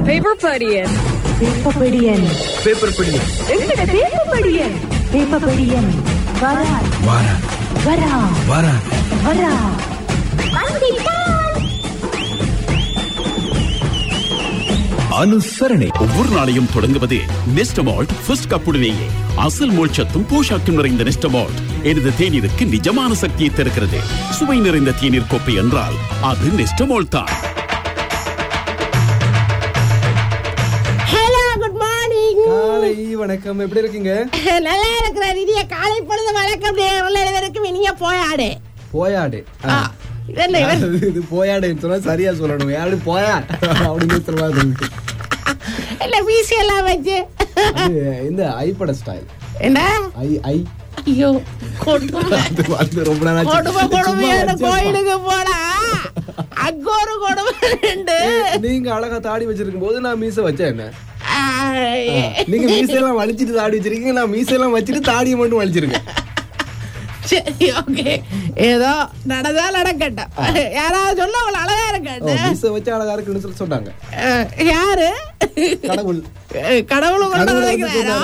Paper படியன் பேப்பபடியன் paper பிடி எங்கட பேப்பபடியன் பேப்பபடியன் வரா வாரா வரா வாரா வரா அனுசரணை ஒவ்வொரு நாளையும் தொடங்குவது நெஸ்டமால்ட் ஃபர்ஸ்ட் கப்புடனேயே அசல் மோட்சத்தும் போஷாக்கும் நிறைந்த நெஸ்டமால்ட் எனது தேநீருக்கு நிஜமான சக்தியை தருகிறது சுவை நிறைந்த தேநீர் கோப்பை என்றால் அது நெஸ்டமால்ட் தான் ஹலோ குட் மார்னிங் காலை வணக்கம் எப்படி இருக்கீங்க நல்லா இருக்கிற நிதிய காலை பொழுது வழக்கம் நேரம் இனிய போயாடு போயாடு ஆ. ஆ, இது என்ன இவன்? இது- இது போயாடுன்னு சொன்னா சரியா சொல்லணும் யாரு போயா அப்படின்னு சொல்லுவா அது. இல்ல வீசி எல்லாம் வச்சு அது இந்த ஐப்பட ஸ்டைல் என்ன ஐ ஐ ஐயோ கொடுமை அது வந்து ரொம்ப நாள் ஆச்சு. கொடுமை சும்மா கொடுமையான வச்சேப்பா. கோயிலுக்கு போனா அங்க ஒரு கொடுமை ரெண்டு நீங்க அழகா தாடி வச்சிருக்கும் போது நான் மீச வச்சேன் என்ன ஆ, நீங்க மீசையெல்லாம் வலிச்சிட்டு தாடி வச்சிருக்கீங்க நான் மீசையெல்லாம் வச்சுட்டு தாடியை மட்டும் வலிச்சிருக்கேன் சரி ஓகே ஏதோ நடந்தா நடக்கட்டும் யாராவது சொல்ல அவள அழகா ஓ, இருக்கட்டும் மீசை வச்சு அழகா இருக்குன்னு சொல்லி சொன்னாங்க அஹ், யாரு கடவுள் அஹ், கடவுளும் கூட கடவுள் வந்து நினைக்கிறாரா?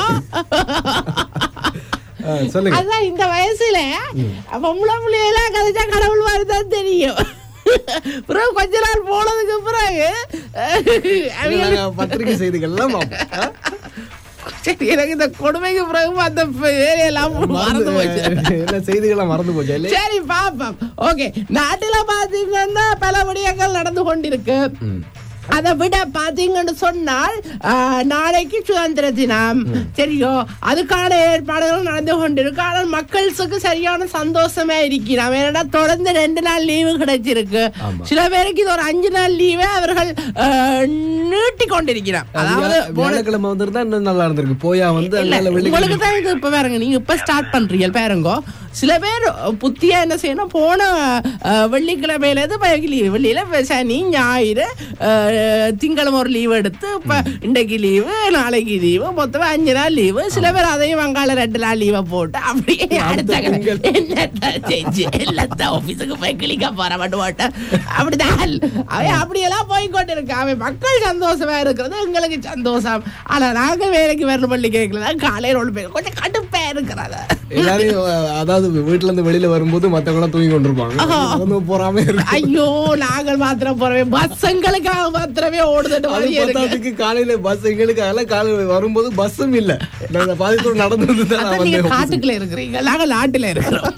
ஆ, சொல்லுங்க அதான் இந்த வயசுல பொம்பளை புள்ளையெல்லாம் கதைச்சா கடவுள் மாதிரி தான் தெரியும் பிறகு கொஞ்ச நாள் போனதுக்கு பிறகு அவங்க நாங்க பத்திரிகை செய்திகள்லாம் பார்ப்போம். ஆ? சரி எனக்கு இந்த கொடுமைக்கு பிறகு அந்த வேலையெல்லாம் மறந்து போச்சு என்ன செய்திகள்லாம் மறந்து போச்சு இல்லையா? சரி பாப்போம் ஓகே நாட்டுல பாத்தீங்கன்னா பல விடயங்கள் நடந்து கொண்டிருக்கு அதை விட பாத்தீங்கன்னு சொன்னால் ஆ, நாளைக்கு சுதந்திர தினம் சரியோ அதுக்கான ஏற்பாடுகள் நடந்து கொண்டிருக்கு ஆனால் மக்களுக்கு சரியான சந்தோஷமா இருக்கிறான் ஏன்னா தொடர்ந்து ரெண்டு நாள் லீவு கிடைச்சிருக்கு ஆமா. சில பேருக்கு இது ஒரு அஞ்சு நாள் லீவே அவர்கள் ஆ, நீட்டி கொண்டிருக்கிறான் அதாவது வியா- வியாழக்கிழமை வந்திருந்தா இன்னும் நல்லா இருந்திருக்கு போயா வந்து இல்ல, அதனால உங்களுக்கு வெள்ளிக்கிழமை தான் இது இப்ப பாருங்க நீங்க இப்ப ஸ்டார்ட் பண்றீங்க பாருங்க சில பேர் புத்தியா என்ன செய்யணும் போன அஹ், வெள்ளிக்கிழமையில இருந்து பைக்கு லீவு வெள்ளியில இப்ப சனி ஞாயிறு அஹ், திங்களும் ஒரு லீவு எடுத்து இப்ப இன்றைக்கு லீவு நாளைக்கு லீவு மொத்தமா அஞ்சு நாள் லீவு சில பேர் அதையும் வங்காள ரெண்டு நாள் லீவை போட்டு அப்படியே அடுத்த திங்கள். என்னத்தான் செஞ்சு எல்லாத்தான் ஆபீஸுக்கு போய் கிளிக்க போற மட்டும் போட்டேன் அப்படிதான் அவன் அப்படியெல்லாம் போய் கொண்டு இருக்க அவன் மக்கள் சந்தோஷமா இருக்கிறது எங்களுக்கு சந்தோஷம் ஆனா நாங்க வேலைக்கு வரணும் பள்ளி கேட்கல காலையில ஒன்று போய் கொஞ்சம் கடுப்பா இருக்கிறத எல்லாரையும் அஹ், அதாவது வீட்டுல இருந்து வெளியில வரும்போது மத்தவங்க எல்லாம் தூங்கி கொண்டிருப்பாங்க நடந்து போறாம இருக்கு ஐயோ நாங்கள் மாத்திரம் போறவே பஸ்ஸங்களுக்காக மாத்திரமே ஓடுதுட்டு அது மாதிரி இருக்கு பத்தாவதுக்கு காலையில பஸ் எங்களுக்கு அதெல்லாம் காலையில வரும்போது பஸ்ஸும் இல்ல நாங்க பாதித்தோடு நடந்து வந்து தான் அதான் நான் நீங்க வந்தேன் காட்டுக்குள்ள இருக்கிறீங்க நாங்க நாட்டுல இருக்கிறோம்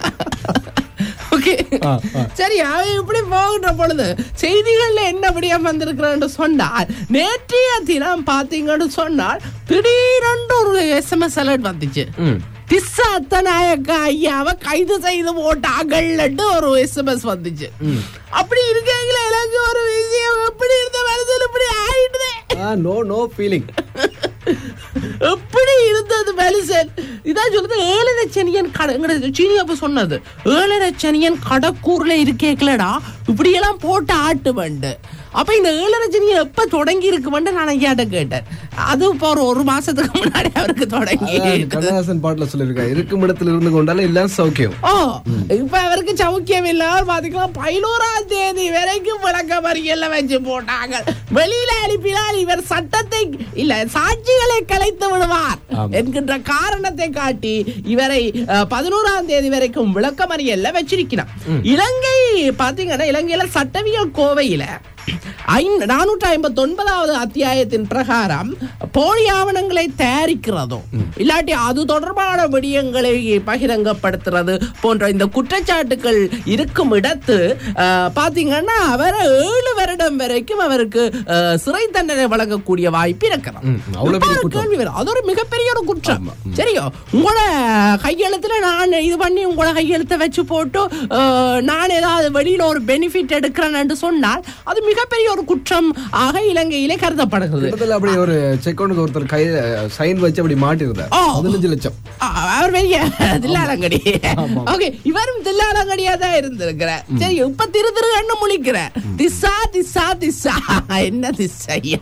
ஓகே ஆ, ஆ. சரி அவன் இப்படி போகின்ற பொழுது செய்திகள்ல என்னபடியா வந்திருக்கிறான்னு சொன்னால் நேற்றைய தினம் பாத்தீங்கன்னு சொன்னால் திடீரென்று ஒரு எஸ்எம்எஸ் அலர்ட் வந்துச்சு ம். திஸ்ஸா அத்தநாயக்க ஐயாவை கைது செய்து போட்டாங்கள்ட்டு ஒரு எஸ்எம்எஸ் வந்துச்சு அப்படி இருக்கீங்களா எனக்கு ஒரு விஷயம் எப்படி இருந்த மனசில் இப்படி ஆயிடுதே ஆ நோ நோ ஃபீலிங் எப்படி இருந்தது மனுஷன் இதான் சொல்லுது ஏழரை சனியன் கடை சீனி அப்ப சொன்னது ஏழரை சனியன் கடக்கூர்ல இருக்கேக்கலடா இப்படி எல்லாம் போட்டு ஆட்டு வண்டு அப்ப இந்த ஏழரை சனியன் எப்ப தொடங்கி இருக்குமென்று நான் ஐயாட்ட கேட்டேன் அது இப்போ ஒரு ஒரு மாசத்துக்கு முன்னாடி அவருக்கு தொடங்கி அதான் கண்ணதாசன் பாட்டுல சொல்லியிருக்காரு இருக்கும் இடத்துல இருந்து கொண்டாலும் எல்லாம் சௌக்கியம் ஓ இப்ப அவருக்கு சௌக்கியம் இல்லாம பாத்தீங்கன்னா பதினோராம் தேதி வரைக்கும் விளக்க மறியல்ல வச்சு போட்டாங்க வெளியில அனுப்பினால் இவர் சட்டத்தை இல்ல சாட்சிகளை கலைத்து விடுவார் ஆமா. என்கின்ற காரணத்தை காட்டி இவரை அஹ், பதினோராம் தேதி வரைக்கும் விளக்க மறியல்ல வச்சிருக்கிறார் இலங்கை பாத்தீங்கன்னா இலங்கையில சட்டவியல் கோவையில ஐந்- நானூற்றி ஐம்பத்தி ஒன்பதாவது அத்தியாயத்தின் பிரகாரம் போலி ஆவணங்களை தயாரிக்கிறதும் இல்லாட்டி அது தொடர்பான விடயங்களை பகிரங்கப்படுத்துறது போன்ற இந்த குற்றச்சாட்டுகள் இருக்கும் இடத்து அஹ், பாத்தீங்கன்னா அவரை ஏழு வருடம் வரைக்கும் அவருக்கு அஹ், சிறை தண்டனை வழங்கக்கூடிய வாய்ப்பு இருக்கிறது ம், அவ்வளவு பெரிய இப்ப ஒரு குற்றம். கேள்வி வரும் அது ஒரு மிகப்பெரிய ஒரு குற்றம் சரியோ உங்களோட கையெழுத்துல நான் இது பண்ணி உங்களோட கையெழுத்தை வச்சு போட்டு அஹ், நான் ஏதாவது வெளியில ஒரு பெனிஃபிட் எடுக்கிறேன்னு சொன்னால் அது மிகப்பெரிய ஒரு குற்றம் ஆக இலங்கையிலே கருதப்படுகிறது கிட்டத்தட்ட அப்படி ஒரு செக் அவுண்டுக்கு ஒருத்தர் கை சைன் வச்சு அப்படி மாட்டிருந்தார் ஓ. பதினஞ்சு லட்சம் அ- அவர் பெரிய தில்லாலங்கடி ஓகே இவரும் தில்லாலங்கடியா தான் இருந்திருக்கிறார் சரி இப்ப திரு திரு முழிக்கிற திசா திசா திசா என்ன திசையா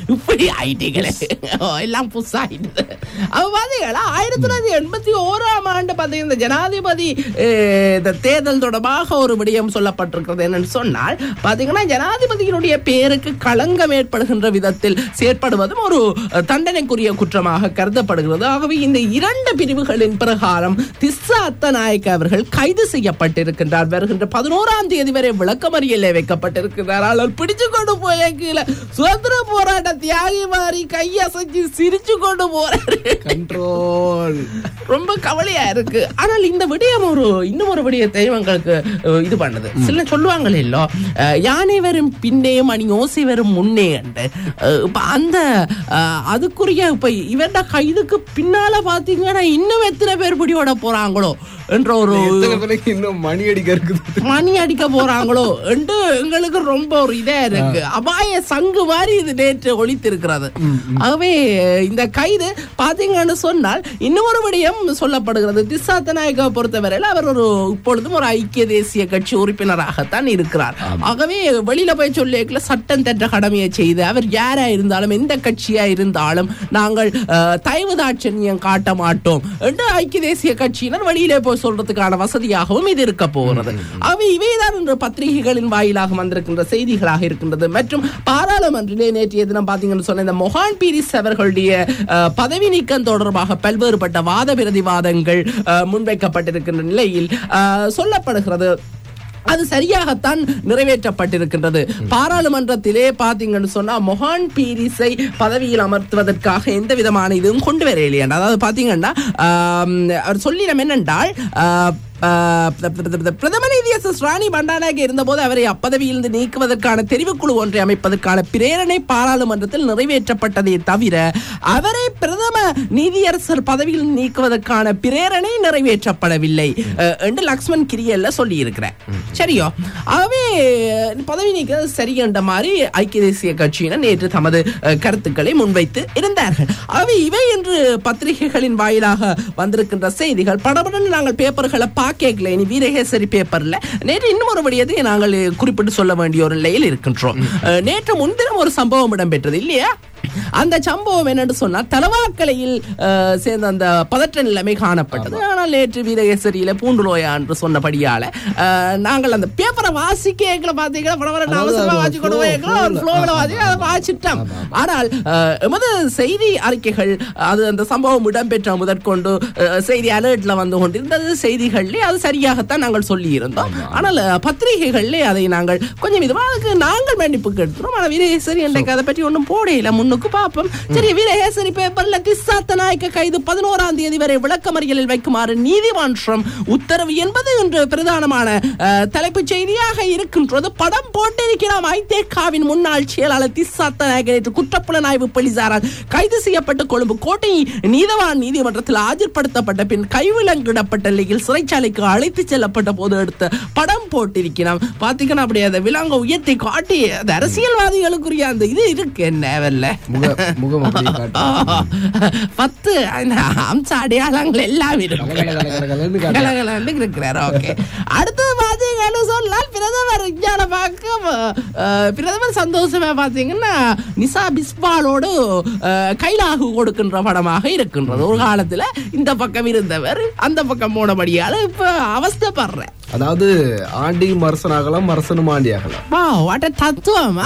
இப்படி ஆயிட்டீங்களே ஓ, எல்லாம் புதுசாயிடுது அப்ப பாத்தீங்களா ஆயிரத்தி தொள்ளாயிரத்தி எண்பத்தி ஓராம் ஆண்டு பாத்தீங்கன்னா இந்த ஜனாதிபதி அஹ், இந்த தேர்தல் தொடர்பாக ஒரு விடயம் சொல்லப்பட்டிருக்கிறது என்னன்னு சொன்னால் பாத்தீங்கன்னா ஜனாதிபதியினுடைய பேருக்கு களங்கம் ஏற்படுகின்ற விதத்தில் செயற்படுவதும் ஒரு அஹ், தண்டனைக்குரிய குற்றமாக கருதப்படுகிறது ஆகவே இந்த இரண்டு பிரிவுகளின் பிரகாரம் திஸ்ஸா அத்தநாயக்க அவர்கள் கைது செய்யப்பட்டிருக்கின்றார் வருகின்ற பதினோராம் தேதி வரை விளக்கமறியலே வைக்கப்பட்டிருக்கிறார் ஆனால் பிடிச்சு கொண்டு போய கீழே சுதந்திர போராட்ட தியாகி மாதிரி கையசைச்சு சிரிச்சு கொண்டு போறாரு கண்ட்ரோல் ரொம்ப கவலையா இருக்கு ஆனால் இந்த விடயம் ஒரு இன்னும் ஒரு விடயத்தை எங்களுக்கு அஹ், இது பண்ணுது சில சொல்லுவாங்க இல்லோ அஹ், யானை வரும் பின்னே மணி ஓசை வரும் முன்னே என்று அஹ், இப்ப அந்த அஹ், அதுக்குரிய இப்ப இவர்ட கைதுக்கு பின்னால பாத்தீங்கன்னா இன்னும் எத்தனை பேர் பிடியோட போறாங்களோ என்ற ஒரு எத்தனை பேருக்கு இன்னும் மணி அடிக்க இருக்குது மணி அடிக்க போறாங்களோ என்று எங்களுக்கு ரொம்ப ஒரு இதா இருக்கு அபாய சங்கு மாதிரி இது நேற்று ஒழித்திருக்கிறது ஆகவே இந்த கைது பாத்தீங்கன்னு சொன்னால் இன்னொரு விடயம் சொல்லப்படுகிறது திசாத்த நாயக்காவை பொறுத்தவரையில் அவர் ஒரு இப்பொழுதும் ஒரு ஐக்கிய தேசிய கட்சி உறுப்பினராகத்தான் இருக்கிறார் ஆகவே வெளியில போய் சொல்லிக்கல சட்டம் தற்ற கடமையை செய்து அவர் யாரா இருந்தாலும் எந்த கட்சியா இருந்தாலும் நாங்கள் அஹ், தயவு தாட்சண்யம் காட்ட மாட்டோம் என்று ஐக்கிய தேசிய கட்சியினர் வெளியிலே போய் சொல்றதுக்கான வசதியாகவும் இது இருக்க போகிறது அவை இவைதான் இன்று பத்திரிகைகளின் வாயிலாக வந்திருக்கின்ற செய்திகளாக இருக்கின்றது மற்றும் பாராளுமன்றிலே நேற்றைய தினம் பாத்தீங்கன்னு சொன்ன இந்த மொஹான் பீரிஸ் அவர்களுடைய அஹ், பதவி நீக்கம் தொடர்பாக பல்வேறுபட்ட வாத பிரதிவாதங்கள் அஹ், முன்வைக்கப்பட்டிருக்கின்ற நிலையில் அஹ், சொல்லப்படுகிறது அது சரியாகத்தான் நிறைவேற்றப்பட்டிருக்கின்றது பாராளுமன்றத்திலே பாத்தீங்கன்னு சொன்னா மொஹான் பீரிஸை பதவியில் அமர்த்துவதற்காக எந்த விதமான இதுவும் கொண்டு வரலையா அதாவது பாத்தீங்கன்னா ஆம், அவர் சொல்லிடம் என்னென்றால் ஆ, ஆ, பிர- பிர- பிர- பிரதம நீதியரசர் ராணி பண்டானாக இருந்தபோது அவரை அப்பதவியிலிருந்து நீக்குவதற்கான தெரிவுக்குழு ஒன்றை அமைப்பதற்கான பிரேரணை பாராளுமன்றத்தில் நிறைவேற்றப்பட்டதே தவிர அவரை பிரதம நீதியரசர் பதவியில் நீக்குவதற்கான பிரேரணை நிறைவேற்றப்படவில்லை அஹ், என்று லக்ஷ்மண் கிரியல்ல சொல்லி இருக்கிறேன் சரியோ ஆகவே பதவி நீக்கிறது சரி என்ற மாதிரி ஐக்கிய தேசிய கட்சியினர் நேற்று தமது அஹ், கருத்துக்களை முன்வைத்து இருந்தார்கள் ஆகவே இவை என்று பத்திரிகைகளின் வாயிலாக வந்திருக்கின்ற செய்திகள் படபடன்னு நாங்கள் பேப்பர்களை பார்க்கல இனி வீரகேசரி பேப்பர்ல நேற்று இன்னும் ஒரு விடயத்தை நாங்கள் குறிப்பிட்டு சொல்ல வேண்டிய ஒரு நிலையில் இருக்கின்றோம் அஹ், நேற்று முன்தினம் ஒரு சம்பவம் இடம்பெற்றது இல்லையா அந்த சம்பவம் என்னன்னு சொன்னா தலவாக்கலையில் அஹ், சேர்ந்த அந்த பதற்ற நிலைமை காணப்பட்டது ஆனால் நேற்று வீரகேசரியில பூண்டுலோயா என்று சொன்னபடியால அஹ், நாங்கள் அந்த பேப்பரை வாசிக்க பாத்தீங்கன்னா படவர அதாவது அவசரமா அது வாசி கொண்டு flow- போயிருக்கிறோம் ஒரு flow-ல. ஃப்ளோவில் வாசி அதை வாசிட்டோம் ஆனால் அஹ், எமது செய்தி அறிக்கைகள் அது அந்த சம்பவம் இடம்பெற்ற முதற்கொண்டு அஹ், செய்தி அலர்ட்ல வந்து கொண்டிருந்தது செய்திகள்ல அது சரியாகத்தான் நாங்கள் சொல்லி இருந்தோம் ஆனால் அஹ், பத்திரிகைகள்ல அதை நாங்கள் கொஞ்சம் இதுவா அதுக்கு நாங்கள் மன்னிப்பு கேட்டுறோம் ஆனால் வீரகேசரி இன்றைக்கு அதை பற்றி ஒன்றும் போடையில முன்னுக்கு பார்ப்போம் சரி வீரகேசரி பேப்பர்ல திசாத்த நாயக்க கைது பதினோராம் தேதி வரை விளக்கமறியலில் வைக்குமாறு நீதிமன்றம் உத்தரவு என்பது இன்று பிரதானமான அஹ், தலைப்புச் செய்தியாக இருக்கின்றது படம் போட்டிருக்கிறோம் ஐதேகாவின் முன்னாள் செயலாளர் திசாத்த நாயக்க நேற்று குற்றப்புலனாய்வு போலீசாரால் கைது செய்யப்பட்டு கொழும்பு கோட்டை நீதவான் நீதிமன்றத்தில் ஆஜர்படுத்தப்பட்ட பின் கைவிலங்கிடப்பட்ட நிலையில் சிறைச்சாலைக்கு அழைத்து செல்லப்பட்ட போது எடுத்த படம் போட்டிருக்கிறோம் பாத்தீங்கன்னா அப்படி அந்த விலங்க உயர்த்தி காட்டி அந்த அரசியல்வாதிகளுக்குரிய அந்த இது இருக்கு என்ன வரல முக முகம் அப்படியே காட்டு பத்து அந்த அம்ச அடையாளங்கள் எல்லாம் இருக்கு கல கல கல கலன்னு காட்டு. கலகலன்னு இருக்கிறார் ஓகே அடுத்தது பாத்தீங்கன்னு சொன்னால் பிரதமர் விஞ்ஞான பார்க்க அஹ், பிரதமர் சந்தோஷமா பாத்தீங்கன்னா நிசா பிஸ்பாலோடு அஹ், கைலாகு கொடுக்கின்ற படமாக இருக்கின்றது ஒரு காலத்துல இந்த பக்கம் இருந்தவர் அந்த பக்கம் போனபடியால இப்ப அவஸ்தைப்படுறேன் அதாவது ஆண்டியும் மரசன் ஆகலாம் மரசனும் ஆண்டி ஆகலாம் வா வாட் தத்துவம்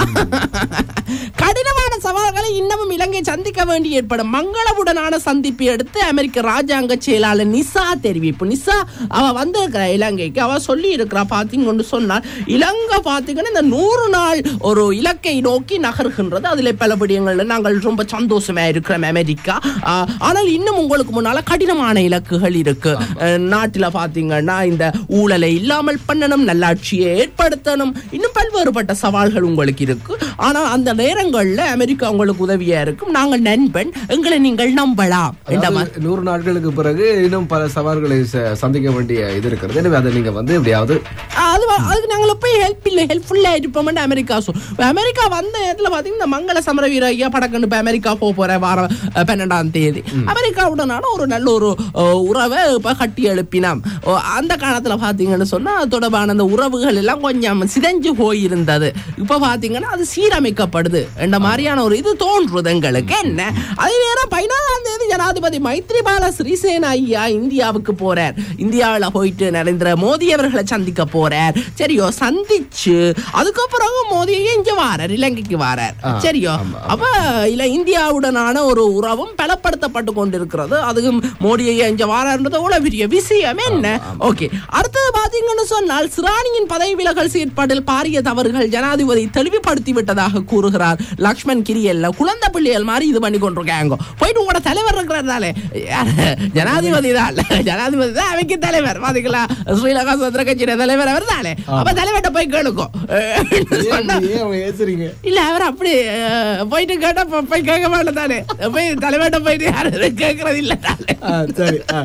கடினமான சவால்களை இன்னமும் இலங்கை சந்திக்க வேண்டி ஏற்படும் மங்களவுடனான சந்திப்பை அடுத்து அமெரிக்க ராஜாங்க செயலாளர் நிசா தெரிவிப்பு நிசா அவ வந்திருக்கிற இலங்கைக்கு அவ சொல்லி இருக்கிறா பாத்தீங்கன்னு சொன்னால் இலங்கை பாத்தீங்கன்னா இந்த நூறு நாள் ஒரு இலக்கை நோக்கி நகர்கின்றது அதுல பல விடயங்கள்ல நாங்கள் ரொம்ப சந்தோஷமா இருக்கிறோம் அமெரிக்கா ஆஹ், ஆனால் இன்னும் உங்களுக்கு முன்னால கடினமான இலக்குகள் இருக்கு அஹ், நாட்டுல பாத்தீங்கன்னா இந்த ஊழலை இல்லாமல் பண்ணணும் நல்லாட்சியை ஏற்படுத்தணும் இன்னும் பல்வேறுபட்ட சவால்கள் உங்களுக்கு இருக்கு ஆனா அந்த நேரங்கள்ல அமெரிக்கா உங்களுக்கு உதவியா இருக்கும் நாங்கள் நண்பன் எங்களை நீங்கள் நம்பலாம் என்ற மாதிரி. அதாவது நூறு நாட்களுக்கு பிறகு இன்னும் பல சவால்களை ச- சந்திக்க வேண்டிய இது இருக்கிறது எனவே அதை நீங்க வந்து எப்படியாவது அது வ- அதுக்கு நாங்கள் போய் ஹெல்ப் இல்லை ஹெல்ப்ஃபுல்லாக இருப்போம்னு அமெரிக்கா சொல் அமெரிக்கா வந்த நேரத்தில் பார்த்தீங்கன்னா மங்கள சமர வீர ஐயா படக்கண்டு இப்போ அமெரிக்கா போக போற வாரம் அஹ், பன்னெண்டாம் தேதி அமெரிக்காவுடனான ஒரு நல்ல ஒரு அஹ், உறவை இப்போ கட்டி எழுப்பினாம் ஓ, அந்த காலத்தில் பார்த்தீங்கன்னு சொன்னால் அது தொடர்பான அந்த உறவுகள் எல்லாம் கொஞ்சம் சிதைஞ்சு போயிருந்தது இப்போ பார்த்தீங்கன்னா அது சீரமைக்கப்படுது என்ற மாதிரியான ஒரு இது தோன்றுது எங்களுக்கு என்ன அதே நேரம் பதினாறாம் தேதி ஜனாதிபதி மைத்ரிபால சிறிசேன ஐயா இந்தியாவுக்கு போறார் இந்தியாவில் போயிட்டு நரேந்திர மோடி அவர்களை சந்திக்க போறார் சரியோ சந்திச்சு அதுக்கப்புறம் மோடியே இங்க வாரார் இலங்கைக்கு வாரார் சரியோ அப்ப இல்ல இந்தியாவுடனான ஒரு உறவும் பலப்படுத்தப்பட்டு கொண்டிருக்கிறது அதுவும் மோடியை இங்க வாரார்ன்றது அவ்வளவு பெரிய விஷயம் என்ன ஓகே அடுத்தது பாத்தீங்கன்னு சொன்னால் சிராணியின் பதவி விலகல் செயற்பாட்டில் பாரிய தவறுகள் ஜனாதிபதி தெளிவுபடுத்தி விட்டதாக கூறுகிறார் லக்ஷ்மண் கிரியல்ல குழந்தை பிள்ளைகள் மாதிரி இது பண்ணி கொண்டிருக்காங்க போயிட்டு உங்களோட தலைவர் இருக்கிறதாலே ஜனாதிபதி தான் ஜனாதிபதி தான் அவைக்கு தலைவர் பாத்தீங்களா ஸ்ரீலங்கா சுதந்திர கட்சியோட தலைவர் அவர் தானே அப்ப தலைவர்கிட்ட போய் கேளுக்கும் சொன்னா ஏன் அவங்க ஏசுறீங்க இல்ல அவர் அப்படி அஹ், போயிட்டு கேட்டா போ- போய் கேட்க மாட்டேன் தானே போய் தலைவர்கிட்ட போயிட்டு யாரும் கேட்கறது இல்ல தானே ஆ, சரி ஆ.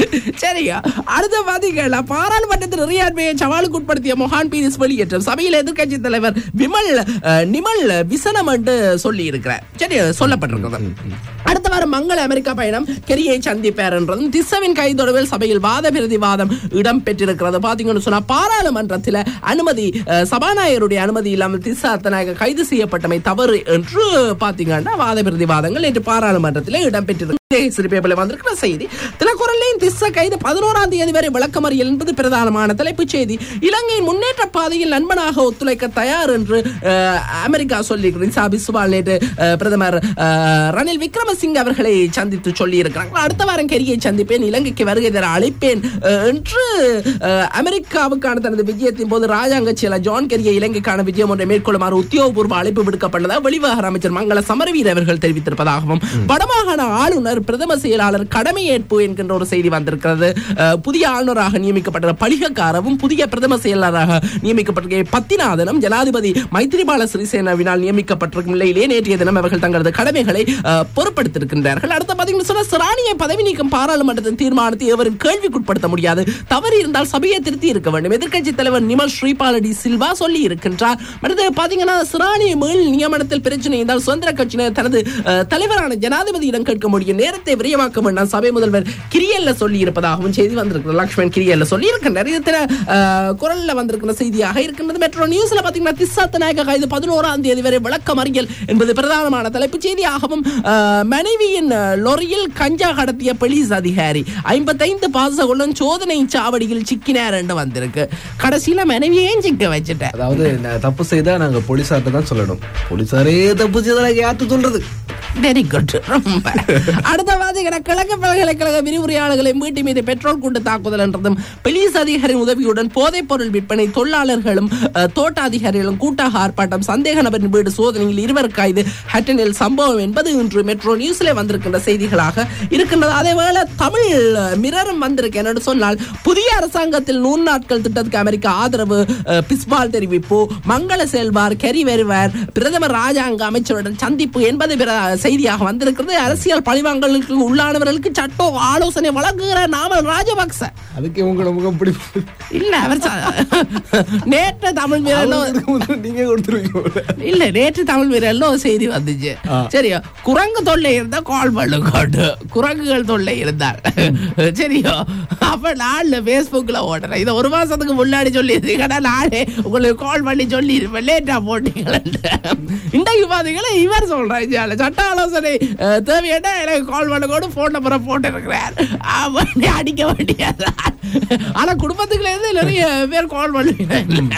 சரியா அடுத்த பாத்தீங்கன்னா பாராளுமன்றத்தில் ரியாட்மையை சவாலுக்கு உட்படுத்திய மொஹான் பீரிஸ் வெளியேற்றம் சபையில் எதிர்க்கட்சி தலைவர் விமல் அஹ், நிமல் விசனம் என்று சொல்லி இருக்கிறார் சரி சொல்லப்பட்டிருக்கிறது அடுத்த வாரம் மங்கள அமெரிக்கா பயணம் கெரியை சந்திப்பார் என்றதும் திஸ்ஸவின் கை தொடர்பில் சபையில் வாத பிரதிவாதம் இடம் பெற்றிருக்கிறது பாத்தீங்கன்னு சொன்னா பாராளுமன்றத்தில் அனுமதி அஹ், சபாநாயகருடைய அனுமதி இல்லாமல் திஸ்ஸா அத்தநாயக கைது செய்யப்பட்டமை தவறு என்று பாத்தீங்கன்னா வாத பிரதிவாதங்கள் நேற்று பாராளுமன்றத்தில் இடம்பெற்றிருக்கு சிறுபேப்பில் வந்திருக்கிற செய்தி திலக்குரலையும் திஸ்ஸ கைது பதினோராம் தேதி வரை விளக்கமறியல் என்பது பிரதானமான தலைப்புச் செய்தி இலங்கையின் முன்னேற்ற பாதையில் நண்பனாக ஒத்துழைக்க தயார் என்று அஹ், அமெரிக்கா சொல்லியிருக்கிறது சாபி சுபால் நேற்று அஹ், பிரதமர் அஹ், ரணில் விக்ரமசிங்க அவர்களை சந்தித்து சொல்லி இருக்கிறாங்க அடுத்த வாரம் கெரியை சந்திப்பேன் இலங்கைக்கு வருகை தர அழைப்பேன் அஹ், என்று அஹ், அமெரிக்காவுக்கான தனது விஜயத்தின் போது ராஜாங்க செயலர் ஜான் கெரியை இலங்கைக்கான விஜயம் ஒன்றை மேற்கொள்ளுமாறு உத்தியோகபூர்வ அழைப்பு விடுக்கப்பட்டதாக வெளிவிவகார அமைச்சர் மங்கள சமரவீர அவர்கள் தெரிவித்திருப்பதாகவும் வடமாகாண ஆளுநர் பிரதம செயலாளர் கடமையேற்பு என்கின்ற ஒரு செய்தி வந்திருக்கிறது அஹ், புதிய ஆளுநராக நியமிக்கப்பட்ட பலிகக்காரவும் புதிய பிரதம செயலாளராக நியமிக்கப்பட்டிருக்க பத்திநாதனும் ஜனாதிபதி மைத்ரிபால சிறிசேனாவினால் நியமிக்கப்பட்டிருக்கும் நிலையிலே நேற்றைய தினம் அவர்கள் தங்களது கடமைகளை அஹ், பொறுப்படுத்திருக்கின்றார்கள் அடுத்த பாத்தீங்கன்னா சொன்னா சிராணியை பதவி நீக்கம் பாராளுமன்றத்தின் தீர்மானத்தை எவரும் கேள்விக்குட்படுத்த முடியாது தவறு இருந்தால் சபையை திருத்தி இருக்க வேண்டும் எதிர்க்கட்சி தலைவர் நிமல் ஸ்ரீபாலடி சில்வா சொல்லி இருக்கின்றார் அடுத்து பாத்தீங்கன்னா சிராணி மேல் நியமனத்தில் பிரச்சனை இருந்தால் சுதந்திர கட்சியினர் தனது அஹ், தலைவரான ஜனாதிபதியிடம் கேட்க முடியும் நேரத்தை விரைவாக்க வேண்டாம் சபை முதல்வர் கிரியல்ல சொல்லி இருப்பதாகவும் செய்தி வந்திருக்கிறது லக்ஷ்மண் கிரியல்ல சொல்லி இருக்கின்றார் இது தின, அஹ், குரல்ல வந்திருக்கிற செய்தியாக இருக்கின்றது மெட்ரோ நியூஸ்ல பாத்தீங்கன்னா திஸ்ஸாத்த நாயக கைது பதினோராம் தேதி வரை விளக்கம் அறியல் என்பது பிரதானமான தலைப்புச் செய்தியாகவும் அஹ், மனைவியின் அஹ், லொரியில் கஞ்சா கடத்திய போலீஸ் அதிகாரி ஐம்பத்தைந்து பாசகுடன் சோதனை சாவடியில் சிக்கினார் என்று வந்திருக்கு கடைசியில மனைவியே சிக்க வச்சுட்டேன் அதாவது நான் தப்பு செய்தா நாங்க போலீஸார்ட்ட தான் சொல்லணும் போலீஸாரே தப்பு செய்தா நாங்க யார்கிட்ட சொல்றது வெரி குட் ரொம்ப அடுத்த பாத்தீங்கன்னா கிழக்கு பல்கலைக்கழக விரிவுரையாளர்களை வீட்டு மீது பெட்ரோல் குண்டு தாக்குதல் என்றதும் போலீஸ் அதிகாரியின் உதவியுடன் போதைப் பொருள் விற்பனை தொழிலாளர்களும் அஹ், தோட்ட அதிகாரிகளும் கூட்டாக ஆர்ப்பாட்டம் சந்தேக நபரின் வீடு சோதனையில் இருவர் கைது ஹட்டனில் சம்பவம் என்பது இன்று மெட்ரோ நியூஸ்ல வந்திருக்கின்ற செய்திகளாக இருக்கின்றது அதேவேளை தமிழ் மிரரும் வந்திருக்கு என்னன்னு சொன்னால் புதிய அரசாங்கத்தில் நூறு நாட்கள் திட்டத்துக்கு அமெரிக்கா ஆதரவு அஹ், பிஸ்பால் தெரிவிப்பு மங்கள செல்வார் கெரி வருவார் பிரதமர் ராஜாங்க அமைச்சருடன் சந்திப்பு என்பது பிற செய்தியாக வந்திருக்கிறது அரசியல் பழிவாங்கலுக்கு உள்ளானவர்களுக்கு சட்ட ஆலோசனை வழங்குகிறார் நாமல் ராஜபக்ச அதுக்கு உங்களை முகம் பிடிப்பு இல்ல அவர் ச- நேற்று தமிழ் வீரன் நீங்க கொடுத்துருவீங்க இல்ல நேற்று தமிழ் வீரர்ல ஒரு செய்தி வந்துச்சு ஆ. சரியா குரங்கு தொல்லை இருந்தா கால் பண்ணுங்க குரங்குகள் தொல்லை இருந்தால் சரியோ அப்ப நாள்ல பேஸ்புக்ல ஓடுறேன் இதை ஒரு மாசத்துக்கு முன்னாடி சொல்லி இருக்கா நாளே உங்களுக்கு கால் பண்ணி சொல்லி இருப்பேன் லேட்டா போட்டீங்களா இன்றைக்கு பாத்தீங்களா இவர் சொல்றேன் இதால சட்ட ஆலோசனை அஹ், தேவையான எனக்கு கால் பண்ண கூட போன் நம்பரை போட்டு இருக்கிறார் அவனை அடிக்க வேண்டியது ஆனா குடும்பத்துக்குள்ள இருந்து நிறைய பேர் கால் பண்ணுவீங்க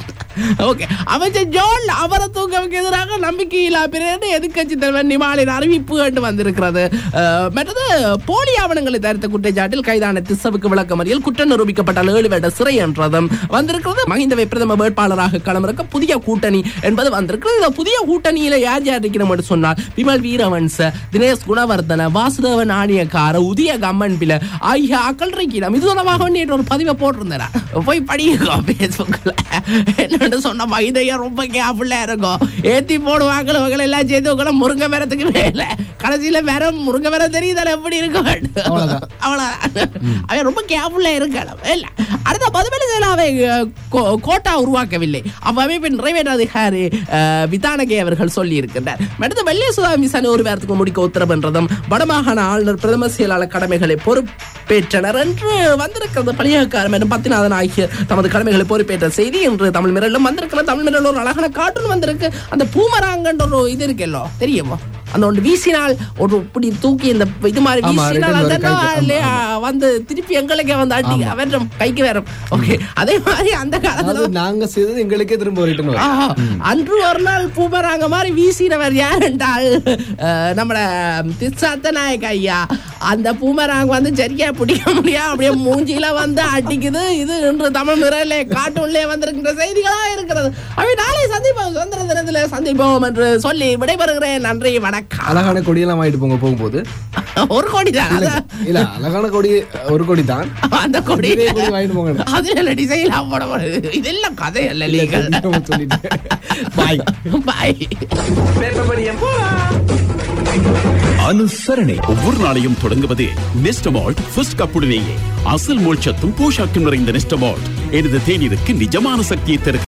ஓகே அமைச்சர் ஜோன் அவரை தூக்கவுக்கு எதிராக நம்பிக்கையில்லா பிறகு எதிர்க்கட்சி தலைவர் நிமாலின் அறிவிப்பு என்று வந்திருக்கிறது அஹ், மற்றது போலி ஆவணங்களை தயாரித்த குற்றச்சாட்டில் கைதான திசவுக்கு விளக்கமறியல் குற்றம் நிரூபிக்கப்பட்ட ஏழு வருட சிறை என்றதும் வந்திருக்கிறது மஹிந்தவை பிரதம வேட்பாளராக களமிறக்க புதிய கூட்டணி என்பது வந்திருக்கிறது இந்த புதிய கூட்டணியில யார் யார் இருக்கிறோம் என்று சொன்னால் விமல் வீரவன்ச தினேஷ் குணவர்தன வாசுதேவன் ஆணியக்கார உதய கம்மன் பில ஆகிய ஆக்கள் இருக்கிறோம் இது தொடர்பாக நேற்று ஒரு பதிவை போட்டிருந்தேன் போய் படிங்க பேஸ்புக்கில் என்னோட என்று சொன்ன மைதையா ரொம்ப கேப்புல இருக்கும் ஏத்தி போடுவாங்க இவங்க எல்லாம் சேர்த்து உங்களை முருங்கை மரத்துக்கு மேல கடைசியில மரம் முருங்கை மரம் தெரியுதானே எப்படி இருக்கும் அவ்வளவுதான். அவ்வளவுதான் அவன் ரொம்ப கேப்புல இருக்கணும் இல்ல அடுத்த மதுமலை சேனாவை அஹ், கோ- கோட்டா உருவாக்கவில்லை அவ்வமைப்பின் நிறைவேற்ற அதிகாரி அஹ், விதானகே அவர்கள் சொல்லி இருக்கின்றார் அடுத்து வெள்ளை சுதாமி சனி ஒரு வாரத்துக்கு முடிக்க உத்தரவு என்றதும் வடமாகாண ஆளுநர் பிரதம செயலாளர் கடமைகளை பொறுப்பேற்றனர் என்று வந்திருக்கிறது பணியக்காரம் எனும் பத்திநாதன் ஆகிய தமது கடமைகளை பொறுப்பேற்ற செய்தி என்று தமிழ் மிரலும் வந்திருக்கிற தமிழ் மிரல் ஒரு அழகான கார்ட்டூன் வந்திருக்கு அந்த பூமராங்கன்ற ஒரு இது இருக்கல்லோ தெரியுமோ அந்த ஒன்று வீசினால் ஒரு இப்படி தூக்கி இந்த இது மாதிரி ஆமா, வீசினால் return வரும் அதெல்லாம் கைக்கு. ஆமா, இல்லையா, வந்து திருப்பி எங்களுக்கே வந்து அடி அவன் கைக்கு வரும் ஓகே அதே மாதிரி அந்த காலத்துல அதாவது நாங்க செய்தது எங்களுக்கே திரும்ப ரிட்டர்ன் வரும் ஆஹா, அன்று ஒரு நாள் பூமராங்க மாதிரி வீசினவர் யார் என்றால் அஹ், நம்மட திசாத்த நாயக் ஐயா அந்த பூமராங் வந்து சரியா பிடிக்க முடியாது அப்படியே மூஞ்சில வந்து அடிக்குது இது இன்று தமிழ் நிறலே காட்டுள்ளே வந்திருக்கின்ற செய்திகளா இருக்கிறது அவை நாளை சந்திப்போம் சுதந்திர தினத்துல சந்திப்போம் என்று சொல்லி விடைபெறுகிறேன் நன்றி வணக்கம் அழகான கொடியெல்லாம் வாங்கிட்டு போங்க போகும்போது ஒரு கோடி தான் அதான். இல்ல அழகான கொடி ஒரு கொடி தான் அந்த கொடி இதே கொடி வாங்கிட்டு போங்க அதுல இல்ல டிசைன் போடப்படுது இதெல்லாம் கதை அல்ல லீகல் சொல்லிட்டு பாய் பாய் அனுசரணை ஒவ்வொரு நாளையும் தொடங்குவது நெஸ்டமால்ட் ஃபர்ஸ்ட் கப்புடனேயே அசல் மோட்சத்தும் போஷாக்கும் நிறைந்த நெஸ்டமால்ட் எனது தேநீருக்கு நிஜமான சக்தியை தருகிறது